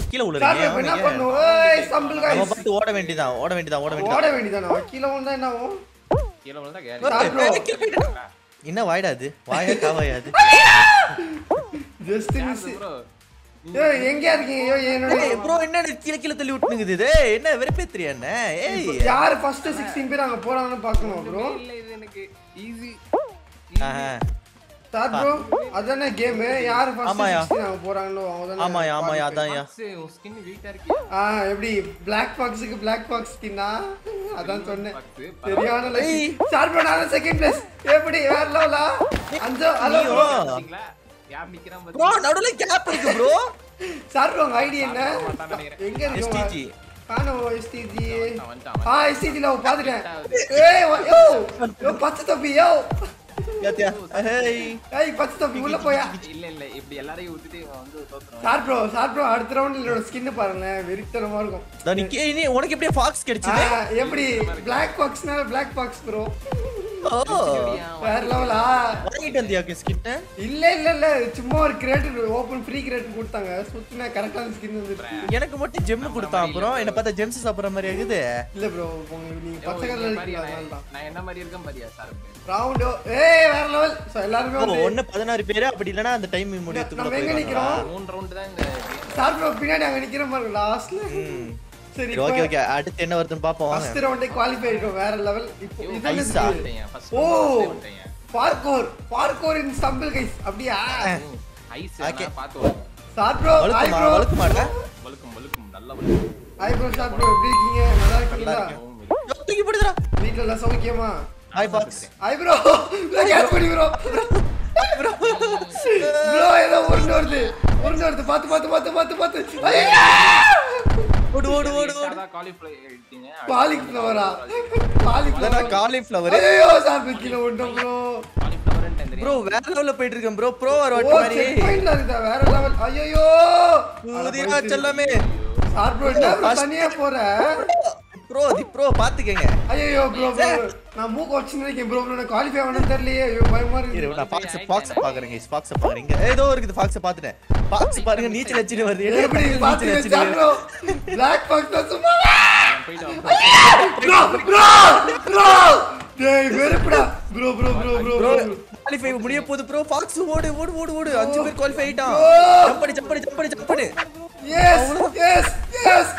கீழே சார் இப்ப என்ன விழுறீங்க பண்ணுவோம் ஏய் ஸ்டம்பிள் நம்ம गाइस பார்த்து ஓட வேண்டியதான் ஓட வேண்டியதான் ஓட வேண்டியதான் ஓட வேண்டியதானே கீழ வந்தா என்ன ஆகும் கீழே விழுந்தா சார் ப்ரோ என்ன வாய்டாது வாயா காவாயாது ஜஸ்ட் மிஸ் ப்ரோ ஏய் எங்க இருக்கீங்க ஐயோ என்னோட ப்ரோ என்ன கீழே கீழே தள்ளி விட்டுனுங்குது இது என்ன வெறுப்பேத்திரியா என்ன ஏய் யார் ஃபர்ஸ்ட் 16 பேர் அங்க போறாங்கன்னு பார்க்கணும் ப்ரோ இல்ல இது எனக்கு ஈஸி ஆஹா. சார் ப்ரோ அதானே கேம் யார் ஃபர்ஸ்ட் ஆமாயா. 16 அங்க போறாங்களோ அவங்க ஆமாயா ஆமாயா அதான்யா உன் ஸ்கின் வீட்டா இருக்கு ஆ எப்படி பிளாக் பாக்ஸுக்கு பிளாக் பாக்ஸ் ஸ்கின்னா அதான் சொன்னேன் பாக்ஸ் சரியான லைக் சார் ப்ரோ நான் செகண்ட் பிளேஸ் எப்படி வேற லெவலா அஞ்சோ ஹலோ ஐயோ. ப்ரோ பாத்தீங்களா யார் நிக்கிறான் ப்ரோ பாத்தீங்களா நடுவுல கேப் இருக்கு ப்ரோ சார் ப்ரோ உங்க ஐடி என்ன மாட்டான்னு நினைக்கிறேன். எங்க இருக்கு STG. காணோம் எஸ்டிஜி வந்துட்டான், வந்துட்டான், ஆ எஸ்டிஜி ல பாத்துட்டேன் வந்துட்டான். ஏய் வா- யோ யோ பச்சை தொப்பி யோ யாத்தியா ஹேய் ஏய் பச்சை தொப்பி உள்ள போயா இல்ல இல்ல இப்படி எல்லாரையும் விட்டுட்டு இவன் வந்து தோத்துறான் சார் ப்ரோ சார் ப்ரோ அடுத்த ரவுண்ட்ல என்னோட ஸ்கின் பாருங்களேன் வெறித்தனமா இருக்கும் தான் நீ நீ உனக்கு எப்படியே ஃபாக்ஸ் ஆ, கிடைச்சது எப்படி பிளாக் பாக்ஸ்னால பிளாக் பாக்ஸ் ப்ரோ ஓ வேற லெவலா வாங்கிட்டு வந்தியா கிட்ட இல்ல இல்ல இல்ல சும்மா ஒரு கிரேட் ஓபன் ஃப்ரீ கிரேட் கொடுத்தாங்க சுத்தினா கரெக்டான ஸ்கின் வந்துருச்சு எனக்கு மட்டும் ஜெம் கொடுத்தான் அப்புறம் என்ன பார்த்தா ஜெம்ஸ் சாப்பிடுற மாதிரி ஆகுது இல்ல ப்ரோ உங்களுக்கு நீங்க யோ, பச்சை இந்த கலர்ல மாதிரி இருக்கீங்க நான் அதனால தான் நான் என்ன மாதிரி இருக்கேன் பாரியா சார் ரவுண்ட் ஏய் வேற லெவல் சோ எல்லாரும் ஓ, வந்து ஒண்ணு பதினாறு பேரு அப்படி இல்லனா அந்த டைம் முடியறதுக்குள்ள நம்ம எங்க போயிடுவாங்களா? நிக்கிறோம் மூணு ரவுண்ட் தான் இந்த game. சார் ப்ரோ பின்னாடி அங்க நிக்கிற மாதிரி லாஸ்ட்ல ம். சரி சரி ஓகே ஓகே அடுத்து என்ன வருதுன்னு பாப்போம் வாங்க ஃபர்ஸ்ட் ரவுண்டே குவாலிஃபை ஆயிட்டோம் வேற லெவல் இப்போ யோ, இது ஐஸா? வந்துட்டேன், first ஓ round first வந்துட்டேன். Parkour parkour in stumble guys அப்படியா ம், ஐஸ் Okay. வேணா பார்த்து வரும். சார் ப்ரோ ஹாய் வழுக்குமா ப்ரோ வழுக்கு மாட்டல வழுக்கும் வழுக்கும் நல்லா வழுக்கும் ஹாய் ப்ரோ சார் ப்ரோ எப்படி இருக்கீங்க நல்லா இருக்கீங்களா ஓ, தூக்கி போடுறா வீட்ல எல்லாம் சௌக்கியமா hi box hi bro catch பண்ணி ப்ரோ ப்ரோ ப்ரோ ஏதோ உருண்டு வருது உருண்டு வருது பாத்து பாத்து பாத்து பாத்து பாத்து ஐயா ஓடு ஓடு ஓடு ஓடு அதான் qualify ஆயிட்டீங்க. காலிஃப்ளவரா காலிஃப்ளவர் அதான் காலிஃப்ளவர் ஐயோ சார் கீழே விட்டோம் ப்ரோ Cauliflower-ன்ட்டு தெரியும். ப்ரோ வேற லெவல்ல போயிட்டு இருக்கேன் ப்ரோ ப்ரோ வர ஓ வாட்டி மாதிரி செக் பாயிண்ட்ல இருக்குதா வேற லெவல் ஐயோ புதிரா செல்லமே சார் ப்ரோ என்ன bro தனியா போற ப்ரோ தி ப்ரோ பாத்துக்கங்க ஐயோ ப்ரோ ப்ரோ நான் மூக்கு வச்சு நினைக்கிறேன் ப்ரோ ப்ரோ நான் குவாலிஃபை ஆகணும் தெரியலையே ஐயோ பயமா இரு இருக்கு நான் ஃபாக்ஸ் ஃபாக்ஸ் பாக்குறேங்க ஃபாக்ஸ் பாக்குறீங்க ஏதோ இருக்குது ஃபாக்ஸ் பாத்துட்டேன் ஃபாக்ஸ் பாருங்க நீச்சல் அடிச்சிட்டு வருது என்ன எப்படி நீச்சல் பாத்து அடிச்சிட்டு சார் ப்ரோ பிளாக் பாக்ஸ் தான் சும்மா போயிட்டு வா. ப்ரோ ப்ரோ ப்ரோ டேய் வெறுப்புடா bro bro bro bro bro bro qualify முடிய போகுது ப்ரோ ஃபாக்ஸ் ஓடு ஓடு ஓடு ஓடு அஞ்சு பேர் குவாலிஃபை ஆயிட்டான் Bro. ஜம்ப் பண்ணி ஜம்ப் பண்ணி ஜம்ப் பண்ணி ஜம்ப் பண்ணி எஸ் எஸ் எஸ்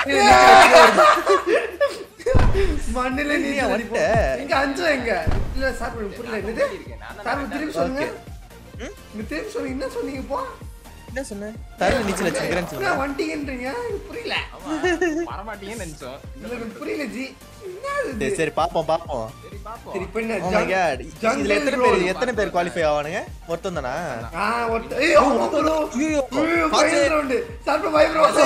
மண்ணில நீ நீயா வந்துட்ட? எங்க அஞ்சு எங்க இல்ல சார் எனக்கு புரியல என்னது இருக்கேன். நான் சார் திருப்பி சொல்லுங்க ம்? நீ திருப்பி சொல்லுங்க என்ன சொன்னீங்க இப்போ என்ன சொன்னேன் தரல நீச்சல் அடிச்சிருக்கிறேன்னு என்ன சொன்னேன் வண்டிங்கன்றீங்க எனக்கு புரியல ஆமா, வரமாட்டீங்கன்னு நினைச்சோம். இல்ல எனக்கு புரியல ஜி என்னது இது? சரி சரி பாப்போம் பாப்போம் சரி, பாப்போம். சரி இப்போ என்ன Oh my ஜங்- god jungle இதுல எத்தனை road. பேர் எத்தனை பேர் குவாலிஃபை ஆவானுங்க ஒருத்தன் தானா ஆ ஒருத்த ஐயோ ப்ரோ ஐயோ, ஐயோ பாத்து. Final round sir bro bye bro ஓட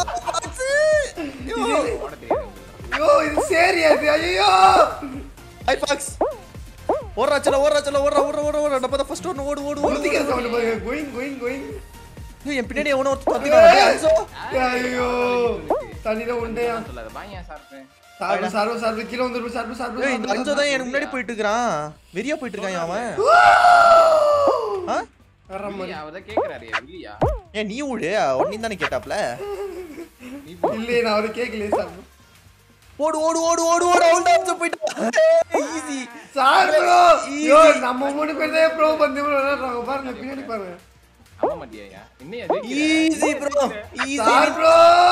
தெரியாது ஐயோ இது சரியா இது ஐயோ ஹை பாக்ஸ் ஓடுறா சல ஓடுறா சல ஓடுறா ஓடுறா ஓடுறா ஓடுறா நம்ம தான் ஃபர்ஸ்ட் ஓடு ஓடு ஓடு ஓடு ஒருத்திக்கிற சவுண்ட் பாருங்க கோயிங் கோயிங் கோயிங் ஐயோ, என் பின்னாடி எவனோ ஒருத்தன் தப்பிட்டான் ஐயோ தண்ணில உண்டையா சொல்லாத பாயா சாப்பிட்டேன் சார்பு சார்பு சார்பு கீழ வந்துரு சார்பு சார்பு ஏய் இந்த அஞ்சோ தான் எனக்கு முன்னாடி போயிட்டு இருக்கான் வெறியா போயிட்டு இருக்கான் அவன் ஆ இல்லையா, அவர்தான் கேக்குறாரு இல்லையா ஏன் நீ ஊடு ஒன்னி தானே கேட்டாப்ல நீ போ. இல்லையே நான் அவரை கேட்கலையே சார்பு ஓடு ஓடு ஓடு ஓடு ஓடு அவன் தான் போயிட்டான் ஈஸி சார் ப்ரோ Easy. ஐயோ நம்ம மூணு பேர் தான் ப்ரோ வந்து ப்ரோ விளையாடுறாங்க பாருங்க பின்னாடி பாருங்க நம்ப மாட்டியா இன்னையா ஜெயிக்கிற? Easy bro easy sir bro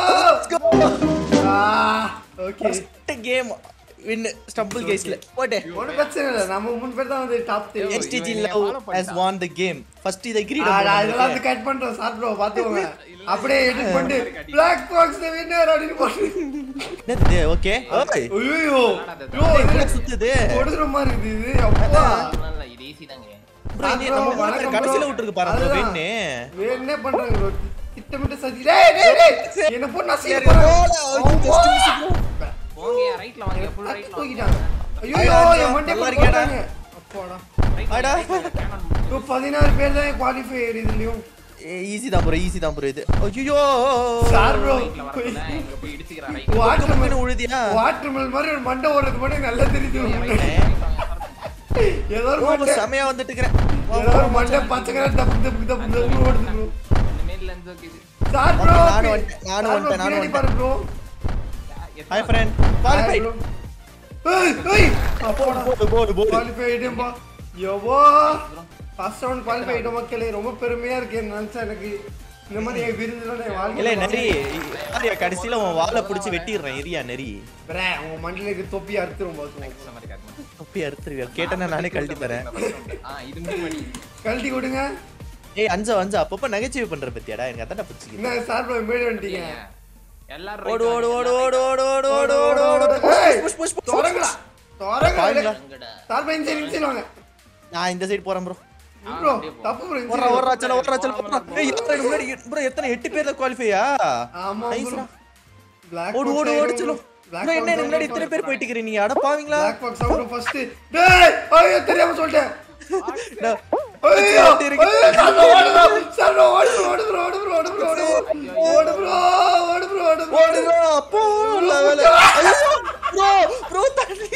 okay game win stumble கேஸ்ல போட்டே ஒன்றும் பிரச்சனை இல்லை நம்ம மூணு பேர் தான் வந்து டாப் தெரியும் STG இவன் என்னைய love follow has பண்ணிட்டான். won the game first இத கிரீடம் ஆடா இதெல்லாம் வந்து கட் பண்றோம் சார் ப்ரோ பாத்துக்கோங்க அப்படியே எடிட் பண்ணிட்டு பிளாக் பாக்ஸ் வின்னர் அப்படின்னு போட்டு என்னது ஓகே ஓய் ஐயோ ப்ரோ ஏய், இது கூட சுத்துது கொடுக்குற மாதிரி இருக்குது இது அப்பா இல்ல, இல்ல, இது easy தாங்க. bro, இது நம்ம மூணு பேர் கடைசில விட்டுருக்கு பாருங்க bro, அதுதான். win. வேணும்னே பண்றாங்க ப்ரோ திட்டமிட்டு சதி டேய் டேய் டேய் என்ன போட்டு நசிக்க சரி, போறாங்க போடா, ஐயோ, just miss bro. போங்கயா, right ல வாங்க, full right ல வாங்க. தூக்கிட்டாங்க ஐயோ ஐயா, என் மண்டே நல்லா போட்டு இருக்கேடா. போட்டாங்க அப்பாடா Right ல, அடா. right ல, cannon போடு. இப்போ பதினாறு பேர் தான் குவாலிஃபை இதுலயும் ஈஸி தான் ப்ரோ ஈஸி தான் ப்ரோ இது ஐயோ சார் ப்ரோ Right ல வரக்குள்ள இங்க போய் இடிச்சுக்கிறா, right ல. வாட்டர் டக்குன்னு உழுதியா வாட்டர் மெல் மாதிரி ஒரு மண்டை ஓடுறது மட்டும் நல்லா தெரியுது Right ல, right ல வாங்க. ஏதோ ஒரு ப்ரோ மண்டை செமையா வந்துட்டு இருக்கிறேன் ஏதோ ஒரு மண்டை பச்சை கலர் தப்பு தப்பு தப்பு தப்பு ஓடுது ப்ரோ இந்த மேல lens வைக்குது. சார் ப்ரோ நானும் வந்துட்டேன், நானும் வந்துட்டேன், நானும் பின்னாடி பாரு ப்ரோ ஹாய் ஃப்ரெண்ட் குவாலிஃபைட் ஏய் ஏய் அப்போடா போடு போடு போடு குவாலிஃபை ஆயிட்டேன்பா எவ்வளோ ஃபர்ஸ்ட் ரவுண்ட் குவாலிஃபை ஆயிட்ட மக்களே ரொம்ப பெருமையா இருக்கு நினைச்சா எனக்கு இந்த மாதிரி என் விருதுலாம் என் இல்ல வாழ்க்கை நரி யாரையா கடைசியில உன் வாழை பிடிச்சி வெட்டிடுறேன் இரியா நரி பிரே உங்க மண்டில இருக்க தொப்பி அறுத்துரும் பாத்துக்கோ இந்த மாதிரி காட்டுமா. தொப்பி அறுத்துருவியா கேட்டேன்னா நானே கழட்டி தரேன் ஆ, இது முடிவு பண்ணி. கழட்டி கொடுங்க ஏய் அஞ்சா அஞ்சா அப்பப்ப நகைச்சுவை பண்ற பத்தியாடா எனக்கு அதான் பிடிச்சிக்கிது என்ன சார் ப்ரோ மேடு வந்துட்டீங்க எல்லாரும் ஓடு right ஓடு வாங்க, ஓடு எல்லாரும் ஓடு ஓடு ஓடு ஓடு ஓடு ஓடு ஏய், புஷ் புஷ் புஷ் தொடங்கடா தொடங்கடா பாருங்களா. இங்கடா. சார் ப்ரோ இந்த சைடு வாங்க நான் இந்த சைடு போறேன் ப்ரோ ப்ரோ தப்பு ப்ரோ ஓடுறா ஓடுறா சல ஓடுறா சல ஏய் எத்தனை முன்னாடி ப்ரோ எத்தனை எட்டு பேர்ல குவாலிஃபையா ஆமா Nice ப்ரோ டா. பிளாக் ஓடு ஓடு ஓடு சலோ ப்ரோ என்ன எனக்கு முன்னாடி இத்தனை பேர் போயிட்டு இருக்கீங்க நீங்க அட பாவீங்களா பிளாக் பாக்ஸ் அவரு ஃபர்ஸ்ட் டேய் ஐயோ தெரியாம சொல்லிட்டேன் நான் ஐயோ ஓடி இருக்கேன். ஐயோ, சார் bro, ஓடு bro. சார் bro, ஓடு bro, ஓடு bro, ஓடு bro, ஓடு bro, ஓடு bro. ஓடு bro, ஓடு bro, ஓடு bro. ஓடுறா அப்போ லெவல் ஐயோ ப்ரோ ப்ரோ தண்ணி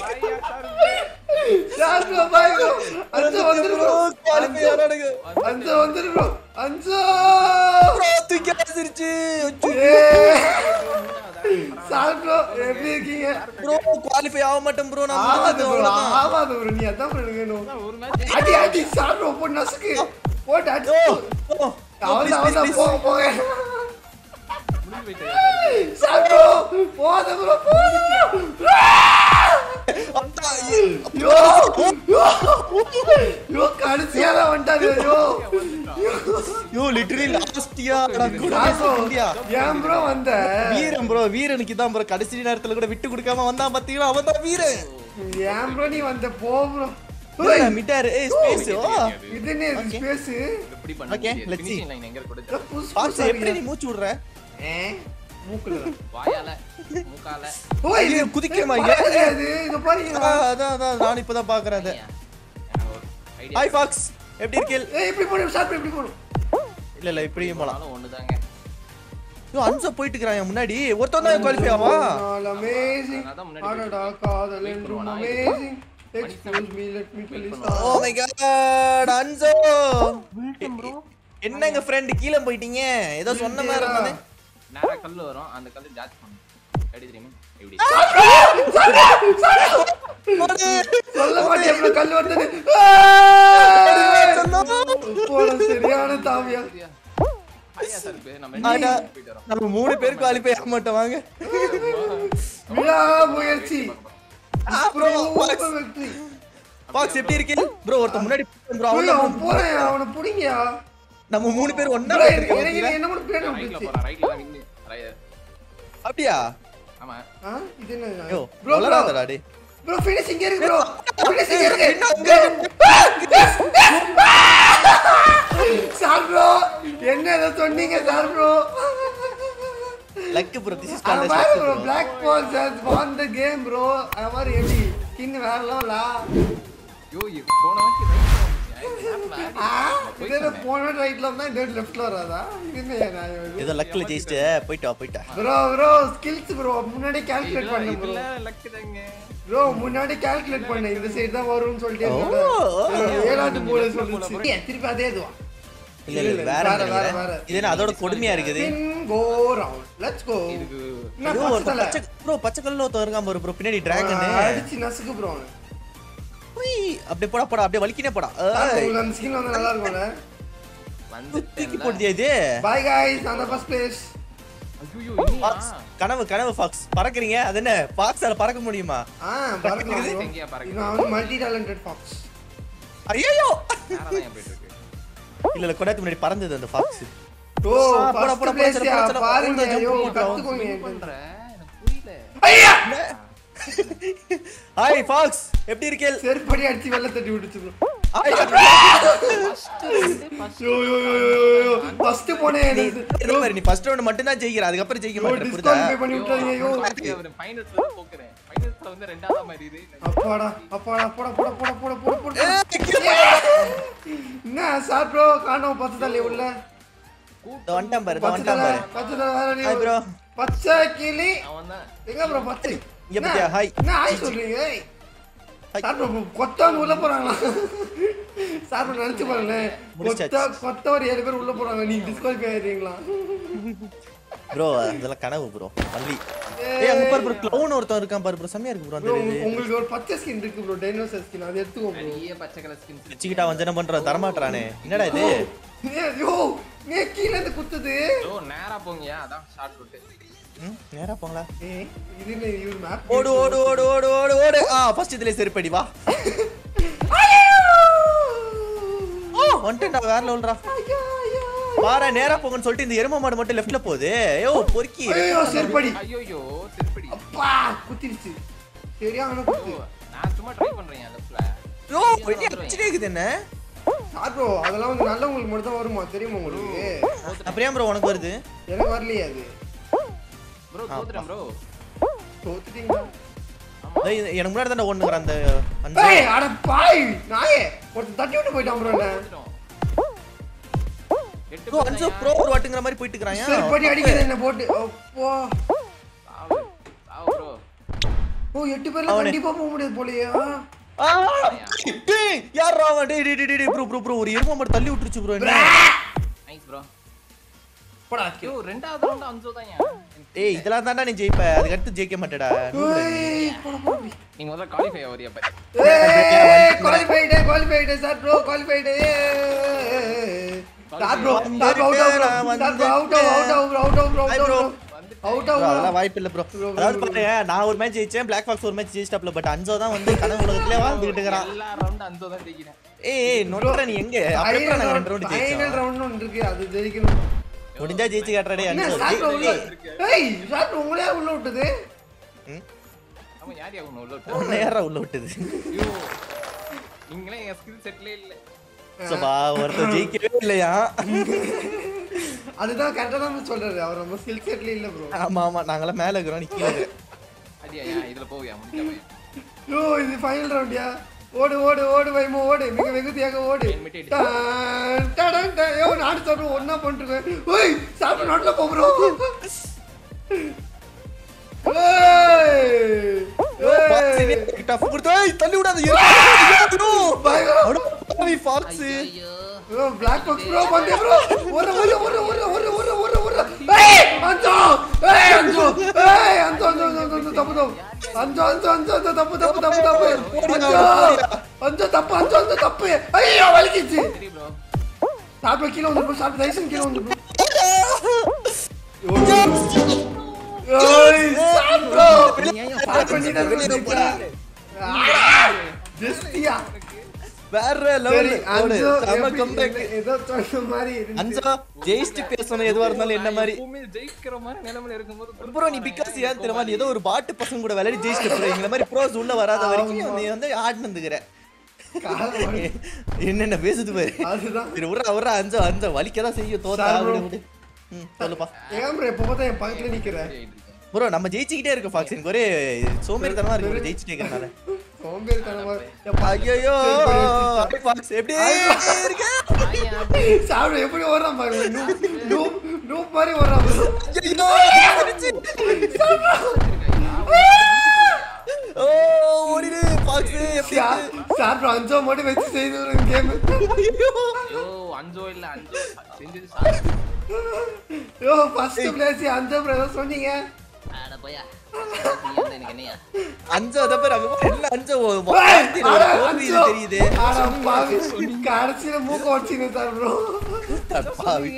சார் bro, bye bro. அஞ்சு வந்துரு ப்ரோ bro. குவாலிஃபை ஆறானுங்க அஞ்சு வந்துரு bro. அஞ்சு. ப்ரோ தூக்கி அடிச்சிருச்சு ஏய். சார் bro, எப்படி இருக்கீங்க ப்ரோ குவாலிஃபை ஆக மாட்டேன் ப்ரோ நான் ஆமாது bro, அவ்வளவுதான் ஆமாது bro. நீ அதான் bro எனக்கு வேணும். ஒரு match அடி அடி சார் bro, போட்டு நசுக்கு. போட்டு அடி. ஓ ஓ அவன்தான், அவன்தான், போங்க, போங்க. முடிஞ்சு போயிட்டு சார் bro, போகாத bro, போகாத. ஐயோ, ஐயோ, ஐயோ, கடைசியால வந்துட்டாரு, ஐயோ. யோ லிட்டரலி லாஸ்டியா நான் கூட சார் bro, இந்தியா ஏன் bro வந்த? வீரன் ப்ரோ வீரனுக்கு தான் ப்ரோ கடைசி நேரத்துல கூட விட்டு கொடுக்காம வந்தான் பாத்தீங்களா அவன் தான் வீரன் ஏன் bro நீ வந்த? போ bro. ஓய், மிட்டாரு ஏய் ஸ்பேஸ் ஓ இது என்ன இது Okay. space? இப்படி பண்ண Okay, முடியாது. let's see. finishing line எங்க இருக்கு இதோ கொடுத்து புதுசு பாக்ஸ் புதுசா எப்படி நீ இருக்கு. மூச்சு விடுற ஏ, மூக்குல தான். வாயால மூக்கால ஓய், ஐயோ, இது குதிக்குமா ஏய், இங்க? பறக்குது அது. இங்க பாருங்க. அதான் அதான் அதான் நான் இப்பதான் பாக்குறேன் அதை எனக்கு ஒரு idea. ஹாய் பாக்ஸ் எப்படி இருக்கீல் ஏய், இப்படி போடு, sharp இப்படி போடு. இல்ல இல்ல இப்படியும் போலாம் ஆனாலும் ஒண்ணுதாங்க யோ அன்சா போயிட்டு இருக்கான் முன்னாடி ஒருத்தன் தான் குவாலிஃபை ஆவா All amazing. அதான் முன்னாடி அடடா, காதல் Wait என்றும் பண்ணுவோம், amazing. Excuse me, let me tell you something. Oh my god அன்சோ என்னங்க ஃப்ரெண்ட் கீழ போயிட்டீங்க ஏதோ சொன்ன மாதிரி இருந்தது நேரா கல்லு வரும் அந்த கல்லு ஜாட்ச் பண்ணும் எப்படி தெரியுமா எப்படி சொல்ல மாட்டேன் எவ்வளவு கல் வந்தது போல சரியான தாவியா ஹையா சார் இப்ப நம்ம ஆனா, ரெண்டு போயிட்டு வரோம் நம்ம மூணு பேர் குவாலிஃபை ஆக மாட்டோம் வாங்க விழா முயற்சி ப்ரோ ரொம்ப வெற்றி பாக்ஸ் எப்படி இருக்கீங்க ப்ரோ ஒருத்தன் முன்னாடி ப்ரோ ஐயோ, அவன் அவன் போறேன் அவனை புடிங்கயா நம்ம மூணு பேர் ஒண்ணா bro, போயிட்டு எனக்கு இருக்கோம் என்ன கூட பிளேன் ரைட்ல விட்டுச்சு போறான் ரைட்ல தான் நின்னு ரை- அப்படியா ஆமா ஆ இது என்ன யோ ப்ரோ ப்ரோ வளராதடா டேய் ப்ரோ ஃபினிஷிங் இருக்கு ப்ரோ ஃபினிஷிங் இருக்கு சார் ப்ரோ என்ன ஏதோ சொன்னீங்க sir bro luck bro this is அது கால்ட் மாதிரி bro bro black balls has won the game bro அது மாதிரி எப்படி கிங் வேற லெவலா யோ இது போன வாட்டி ரைட்ல ஆ இது போன ரைட்ல வந்தா இந்த லெஃப்ட்ல வராதா இது என்ன நியாயம் இது ஏதோ லக்ல ஜெயிச்சிட்டு போயிட்டா போயிட்டா ப்ரோ ப்ரோ ஸ்கில்ஸ் ப்ரோ முன்னாடி கால்குலேட் பண்ணு ப்ரோ இதுல லக் தாங்க ப்ரோ முன்னாடி கால்குலேட் பண்ணு இந்த சைடு தான் வரும்னு சொல்லிட்டு ஓ, இருந்தேன். ஏழாவது போல போல சொல்லுச்சு ஏய், திருப்பி அதே இதுவா இல்ல இல்ல வேற வேற, வேற, நினைக்கிறேன். வேற. இது என்ன அதோட கொடுமையா இருக்குது பின் கோ ரவுண்ட் லெட்ஸ் கோ இதுக்கு என்ன ஐயோ, ஒருத்தன் பச்சை பச்சை ப்ரோ பச்சை கல்லுல ஒருத்தன் இருக்கான் பாரு ப்ரோ பின்னாடி டிராகன் அடிச்சு நசுக்கு ப்ரோ அப்படியே போடா போடா அப்படியே வலிக்கினே போடா ஏய், உங்களுக்கு அந்த ஸ்கின் வந்து நல்லா இருக்கும்ல தூக்கி வந்து போடுதியா இது பை गाइस அந்த ஃபர்ஸ்ட் பிளேஸ் ஐயோ இனியா ஃபாக்ஸ் கனவு கனவு ஃபாக்ஸ் பறக்குறீங்க அது என்ன ஃபாக்ஸால பறக்க முடியுமா ஆ பறக்கலாம் bro. எங்கேயா பறக்குது? இவன் வந்து மல்டி டேலண்டட் ஃபாக்ஸ் ஐயோ நேரா தான் ஏன் போயிட்டு இருக்கு இல்ல இல்ல கொண்டாத்து முன்னாடி பறந்தது அந்த ஃபாக்ஸ் ஓ போடா, போடா, ஃபர்ஸ்ட் போடா, பிளேஸ் போடா, போடா, பாருங்க போடா, ஐயோ போடா, கத்துக்கோங்க என்ன பண்ற எனக்கு புரியல ஐயா ஹாய் ஃபாக்ஸ் எப்படி இருக்கீல் செருப்படி அடிச்சு வெள்ள தட்டி விட்டுச்சு bro. ஹாய் ஐயோ ஐயோ ஐயோ ஃபர்ஸ்ட் போனே நீ இதோ பாரு, நீ ஃபர்ஸ்ட் ரவுண்ட் மட்டும் தான் ஜெயிக்கிற அதுக்கப்புறம் ஜெயிக்க மாட்டேன் புரியுதா டிஸ்குவாலிஃபை பண்ணி விட்டாங்க ஐயோ ஃபைனல்ஸ்ல தான் போக்குறேன் ஃபைனல்ஸ்ல வந்து ரெண்டாவது மாதிரி இது அப்பாடா அப்பாடா போட போட போட போட போட போட ஏய், கீழே போடா. என்ன சார் ப்ரோ காணோம் பத்து தள்ளி உள்ள இதோ வந்துட்டான் பாரு இதோ பச்சை வந்துட்டான் தலை பாரு பச்சை தலை வேற நீ ஹாய் ப்ரோ பச்சை கிளி அவன் தான் எங்க ப்ரோ பச்சை இங்க பாத்தியா? என்ன? ஹாய். என்ன ஹாய் சொல்றீங்க ஏய். ஹாய். சார் ப்ரோ கொத்தவங்க உள்ள போறாங்களா சார் ப்ரோ நினைச்சு பாருங்களேன் முடிச்சாச்சு. கொத்த கொத்த ஒரு ஏழு பேர் உள்ள போறாங்க நீங்க டிஸ்குவாலிஃபை ஆயிடுறீங்களா ப்ரோ அதெல்லாம் கனவு ப்ரோ வள்ளி ஏய் அங்க பாரு ப்ரோ க்ளவுன் ஒருத்தன் இருக்கான் பாரு ப்ரோ செம்மையா இருக்கு ப்ரோ அந்த ப்ரோ இது உங்களுக்கு ஒரு பச்சை ஸ்கின் இருக்கு ப்ரோ டைனோசர் ஸ்கின் அது எடுத்துக்கோ ப்ரோ பெரிய பச்சை கலர் ஸ்கின்ஸ் வச்சுக்கிட்டா வஞ்சனம் பண்ற தரமாட்டானே என்னடா இது ஐயோ நீ கீழ இருந்து குத்துது ப்ரோ நேரா போங்கயா அதான் ஷார்ட் ரூட் ம், நேரா போங்களா ஏய், இது என்ன இவர் மேப் ஓடு ஓடு ஓடு ஓடு ஓடு ஓடு ஆ ஃபர்ஸ்ட் இதுல செருப்படி வா ஓ வந்துட்டா வேற லெவல்ரா பாரு நேரா போங்கன்னு சொல்லிட்டு இந்த எரும மாடு மட்டும் லெஃப்ட்ல போகுது ஐயோ பொறுக்கி ஐயோ செருப்படி ஐயோ திருப்படி அப்பா குத்திருச்சு சரியான குத்து நான் சும்மா ட்ரை பண்றேன் லெஃப்ட்ல ஐயோ வெளிய அடிச்சிட்டே இருக்குது என்ன சார் ப்ரோ அதெல்லாம் வந்து நல்லவங்களுக்கு மட்டும் தான் வருமா தெரியுமா உங்களுக்கு அப்புறம் ஏன் ப்ரோ உனக்கு வருது எனக்கு வரலையே அது ப்ரோ தோத்துறேன் ப்ரோ தோத்துட்டீங்களா டேய், இது எனக்கு முன்னாடி தானே ஒண்ணுங்கிற அந்த அந்த ஏய் அட பாய் நாயே ஒருத்தன் தட்டி விட்டு போயிட்டான் ப்ரோ என்ன தோத்துட்டோம் எட்டு ப்ரோ அஞ்சு ப்ரோ ஒரு வாட்டுங்கிற மாதிரி போயிட்டு இருக்கான் செருப்படி அடிக்குது என்ன போட்டு அப்பா சாவு சாவு ப்ரோ ஓ எட்டு பேர்ல அவனே. கண்டிப்பா போக முடியாது போலயா ஆ, டேய் யாரா அவன் டேய் டேய் டேய் டேய் ப்ரோ ப்ரோ ப்ரோ ஒரு எரும மாடு தள்ளி விட்டுருச்சு ப்ரோ என்ன நைஸ் ப்ரோ போடா ஐயோ ரெண்டாவது ரவுண்ட் அஞ்சு தான் டேய் இதெல்லாம் தான்டா நீ ஜெயிப்ப அதுக்கு அடுத்து ஜெயிக்க மாட்டேடா ஏய் போடா போடா நீங்க முதல்ல குவாலிஃபை ஆவறியா பாரு ஏய் qualified qualified sir bro qualified sir bro sir bro out out out out out out out out out Bro, out அதெல்லாம் வாய்ப்பு இல்ல ப்ரோ அதாவது பாருங்க நான் ஒரு மேட்ச் ஜெயிச்சேன் பிளாக் ஃபாக்ஸ் ஒரு மேட்ச் ஜெயிச்சிட்டாப்ல பட் அஞ்சோ தான் வந்து கனவு உலகத்திலே வாழ்ந்துகிட்டு இருக்கிறான் எல்லா ரவுண்ட் அஞ்சு தான் ஜெயிக்கிறேன் ஏய் ஏய் நொட்ற நீ எங்க அப்படியே நாங்க ரெண்டு ரவுண்ட் ஃபைனல் ஜெயிச்சோம் ரவுண்ட் ஒன்று இருக்கு அது ஜெயிக்கணும் முடிஞ்சா ஜெயிச்சு காட்டுறடே என்ன அஞ்சோ சார் ப்ரோ உள்ள ஏய் சார் ப்ரோ உங்களே உள்ள விட்டது அவன் யார் யாரும் உள்ள விட்டு ஒன்னு யாரா உள்ள விட்டது ஐயோ நீங்களே என் ஸ்கில் செட்லே இல்ல சபா ஒருத்தர் ஜெயிக்கவே இல்லையா அதுதான் கரெக்டா தான் சொல்றாரு அவர் நம்ம ஸ்கில் செட்ல இல்ல ப்ரோ ஆமா ஆமா நாங்களாம் மேல இருக்கிறோம் நீ கீழே இருக்கிற. அடியா யா இதுல போவியா முடிஞ்ச பையன் யோ இது ஃபைனல் ரவுண்டியா ஓடு ஓடு ஓடு வைமோ ஓடு மிக வெகுதியாக ஓடு Mid அடி. Don, டடன், ton. யோ நாடு சாப்பிட்டு ஒன்னா பண்ணிருக்கேன் ஓய் சாப்பிட்டு நாட்டுல போ ப்ரோ டஃப் கொடுத்து ஏய், தள்ளி விடாத எருமை. பயங்கரம். அட பாவி ஃபாக்ஸ் ஐயோ ப்ரோ பிளாக் பாக்ஸ் ப்ரோ வந்தே ப்ரோ ஒரு ஒரு ஒரு ஒரு ஒரு ஒரு ஒரு ஒரு ஏய் அஞ்சோ ஏய் அஞ்சோ ஏய் அஞ்சோ அஞ்சோ அஞ்சோ அஞ்சோ தப்பு தப்பு அஞ்சோ அஞ்சோ அஞ்சோ அஞ்சோ தப்பு தப்பு தப்பு தப்பு அஞ்சோ அஞ்சோ தப்பு அஞ்சோ அஞ்சோ தப்பு ஐயோ வலிக்குச்சு சரி ப்ரோ சாப்பிட கீழே வந்து ப்ரோ சாப்பிட தைசன் கீழே வந்து ப்ரோ ஓய் சாப்பிடோ சாப்பிட நீ தான் ஜஸ்டியா வேற சரி லெவல் அஞ்சோ செம எப்படி கம்பேக் ஏதோ சொன்ன மாதிரி இருந்துச்சு. அஞ்சோ ஜெயிச்சுட்டு பேசணும் எதுவா இருந்தாலும் என்ன மாதிரி எப்பவுமே ஜெயிக்கிற மாதிரி நிலைமையில இருக்கும்போது ப்ரோ நீ பிகாஸ் ஏன் தெரியுமா நீ ஏதோ ஒரு பாட்டு பசங்க கூட விளையாடி ஜெயிச்சுட்டு ப்ரோ இந்த மாதிரி ப்ரோஸ் உள்ள வராத வரைக்கும் நீ வந்து ஆடினுந்துக்கிற கால் வலி. என்னென்ன பேசுது பாரு அதுதான் சரி உர்றா உர்றா அஞ்சோ அஞ்சோ வலிக்க தான் செய்யும் தோத்தா சார் bro. விடு விடு ம் சொல்லுப்பா ஏன் ப்ரோ எப்போ பார்த்தா என் பக்கத்துல நிக்கிற ப்ரோ நம்ம ஜெயிச்சுக்கிட்டே இருக்கோம் ஃபாக்ஸ் எனக்கு ஒரே சோம்பேறித்தனமா இருக்கு bro ஜெயிச்சுட்டே இருக்கறனால சோம்பேறித்தனமா எப்பா, ஐயோ சரி, ஃபாக்ஸ் எப்படி இருக்க சாப்பிடு எப்படி ஓடுறான் பாருங்க நூப் நூப் நூப் மாதிரி ஓடுறான் bro. ஐயோ அடிச்சு. ஓ ஓடிடு ஃபாக்ஸ் எப்படி சா- இருக்கு? சார் bro, அஞ்சோ மட்டும் வச்சு செய்து ஒரு கேம் ஐயோ ஐயோ அஞ்சோ இல்ல அஞ்சோ செஞ்சது சாப்பிட்டு யோ ஃபர்ஸ்ட் பிளேஸ் அஞ்சோ ப்ரோ ஏதோ சொன்னீங்க ஆட போயா நீ வந்து எனக்கு என்னையா அஞ்சோ அத பேர் அங்க பாரு, எல்லாம் அஞ்சோ ஏய், வாழ்த்தி அட, தோல்வி இது அஞ்சோ. தெரியுது அட பாவி, கடைசியில மூக்க உடச்சிங்க சார் ப்ரோ பாவி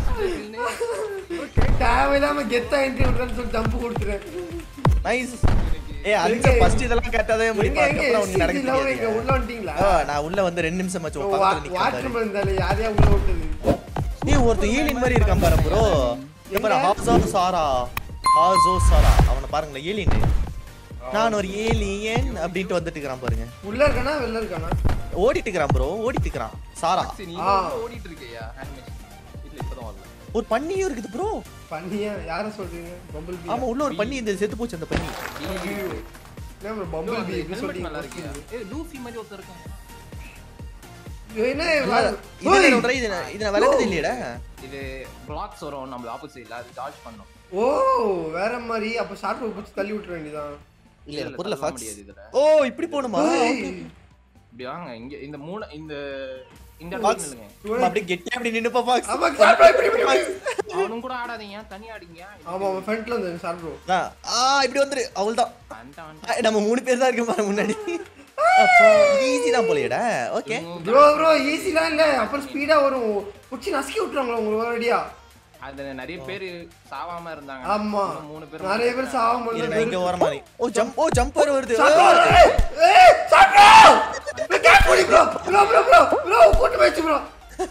தேவையில்லாம கெத்தா என்ட்ரி விடுறேன்னு சொல்லி ஜம்ப் கொடுத்துறேன் நைஸ் ஏ அஞ்சோ ஃபர்ஸ்ட் இதெல்லாம் கரெக்டாவே எங்க முடிப்பா எங்க அதுக்கப்புறம் உனக்கு நடக்க SCG லவ் எங்க உள்ள தெரியாது வந்துட்டீங்களா ஆ, நான் உள்ள வந்து ரெண்டு நிமிஷம் ஆச்சு உன் பக்கத்துல நிக்கிறேன் வாட்டர் பாரு. இருந்தாலே யார் யார் உள்ள விட்டது ஏய் ஒருத்தன் ஏலியன் மாதிரி இருக்கான் பாரு ப்ரோ இந்த பாரு ஹாப்ஸோ சாரா ஹாசோ சாரா அவனை பாருங்களேன் ஏலியன் நான் ஒரு ஏலியன் அப்படின்ட்டு வந்துட்டு இருக்கிறான் பாருங்க உள்ள இருக்கானா வெளில இருக்கானா ஓடிட்டு இருக்கிறான் ப்ரோ ஓடிட்டு இருக்கிறான் சாரா நீ ஆ. ஓடிட்டு இருக்கியா அனிமேஷன் இல்ல இப்பதான் வரல ஒரு பன்னியும் இருக்குது ப்ரோ பண்ணியா யார சொல்றீங்க பம்பிள் பி ஆமா உள்ள ஒரு பன்னி இந்த செத்து போச்சு அந்த பன்னி என்ன ப்ரோ பம்பிள் பி எப்படி ஹெல்மெட் நல்லா சொல்றீங்க இருக்கியா ஏய் லூஃபி மாதிரி ஒருத்தர் இருக்காங்க என்ன இது என்ன சொல்ற? இது நான்- இது நான் விளக்குது இல்லையடா இது பிளாக்ஸ் வரும் நம்ம ஆப்போசிட்ல அது சார்ஜ் பண்ணும் ஓ வேற மாதிரி அப்ப ஷார்ட் பிடிச்சி தள்ளி விட்டுற வேண்டியதான் இல்ல இல்ல இல்ல, பொருளை தள்ள ஃபாக்ஸ் முடியாது இதுல ஓ இப்படி போணுமா ஏய், இப்படி வாங்க இங்க இந்த மூணு இந்த இந்த பாக்ஸ் இல்லைங்க அப்படியே கெட்டியா அப்படி நின்னுப்பா பாக்ஸ் ஆமா சார் ப்ரோ இப்படி இப்படி இப்படி. அவனும் கூட ஆடாதீங்க தனி ஆடிங்க ஆமா அவன் ஃப்ரண்ட்ல வந்து சார் ப்ரோ ஆ இப்படி வந்துரு அவள்தான் வந்துட்டான், வந்துட்டான். ஆ, நம்ம மூணு பேர் தான் இருக்கோம் பாரு முன்னாடி ஈஸி தான் போலையடா ஓகே ப்ரோ ப்ரோ ஈஸிலாம் இல்ல அப்புறம் ஸ்பீடா வரும் புடிச்சு நசுக்கி விட்டுறாங்களா உங்களை ஒரேடியா அதுல நிறைய பேர் சாவாம இருந்தாங்க ஆமா இன்னும் மூணு பேர் நிறைய பேர் சாவாம இரு நான் இங்க ஓரமா நீ ஓ ஜம்ப் ஓ ஜம்ப் வருது சார் ப்ரோ ஏய், ஏய் சார் ப்ரோ ப்ரோ கேட் போடி bro bro bro bro bro கூட்டு போயிடுச்சு ப்ரோ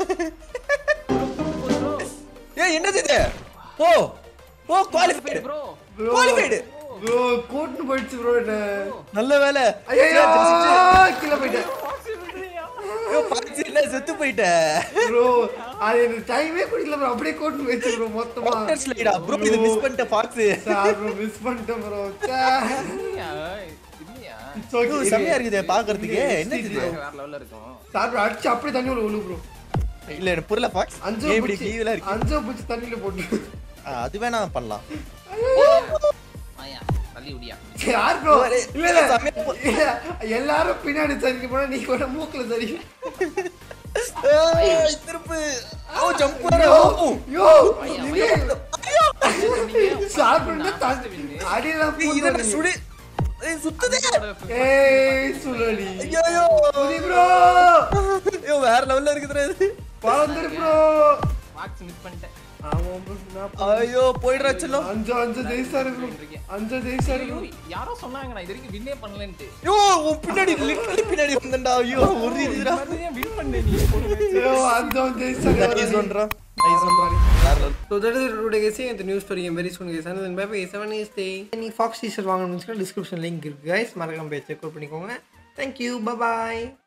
ஏய் என்னது இது ஓ ஓ qualified bro bro qualified bro கூட்டு போயிடுச்சு ப்ரோ என்ன நல்ல வேலை ஐயோ கீழே போயிட்டேன் ஐயோ, பாத்து இல்ல செத்து போயிட்ட ப்ரோ அது எனக்கு டைமே குடிக்கல ப்ரோ அப்படியே கூட்டு போயிடுச்சு ப்ரோ மொத்தமா வாட்டர் ஸ்லைடா ப்ரோ இது மிஸ் பண்ணிட்ட பாக்ஸ் சார் ப்ரோ மிஸ் பண்ணிட்டேன் ப்ரோ இல்லையா இல்லையா செம்மையா இருக்குது பாக்குறதுக்கு என்ன இது வேற லெவல்ல இருக்கும் சார் ப்ரோ அடிச்சு அப்படியே தண்ணி உள்ள விழு ப்ரோ இல்ல எனக்கு புரியல பாக்ஸ் அஞ்சு இப்படி பிடிச்சி கீழ இருக்கு அஞ்சு பிடிச்சி தண்ணியில போட்டு ஆ, அது வேணா பண்ணலாம் ஆயா தள்ளி விடியா யார் ப்ரோ ஒரே- இல்ல இல்ல சமையல் போ- இல்ல, எல்லாரும் பின்னாடி சரிக்க போனா நீ கூட மூக்குல சரி ஏய், திருப்பு ஓ ஜம்ப் வர ஓ யோ சாப்பிட்டு அடியெல்லாம் ஏய், இது என்ன பூந்து சுடு ஏய், சுத்துதே ஏய் சுழலி ஐயோ புதி ப்ரோ ஐயோ வேற லெவல்ல இருக்குதுடா இது பறந்துரு ப்ரோ பாக்ஸ் மிஸ் பண்ணிட்டேன் ஆமா bro, நான் ப- ஐயோ போயிடுறா செல்லம் அஞ்சு அஞ்சு ஜெயிச்சாரு ப்ரோ அஞ்சு ஜெயிச்சாரு ஐயோ, bro. யாரோ சொன்னாங்க நான் இது வரைக்கும் வின்னே பண்ணலன்ட்டு ஐயோ உன் பின்னாடி லிட்டரலி பின்னாடி வந்தேன்டா ஐயோ ஒரு இதுடா வின் பண்ண நீ ஐயோ அஞ்சு அஞ்சு ஜெயிச்சாரு நைஸ் ஒன்றா நைஸ் ஒன்றா வேற level. So that is it for today guys. See you in the news story very soon guys. And then bye bye. Seven days stay. Any Fox t-shirt வாங்கணும்னு சொன்னா description link இருக்கு guys. மறக்காம போய் check out பண்ணிக்கோங்க. Thank you. Bye bye.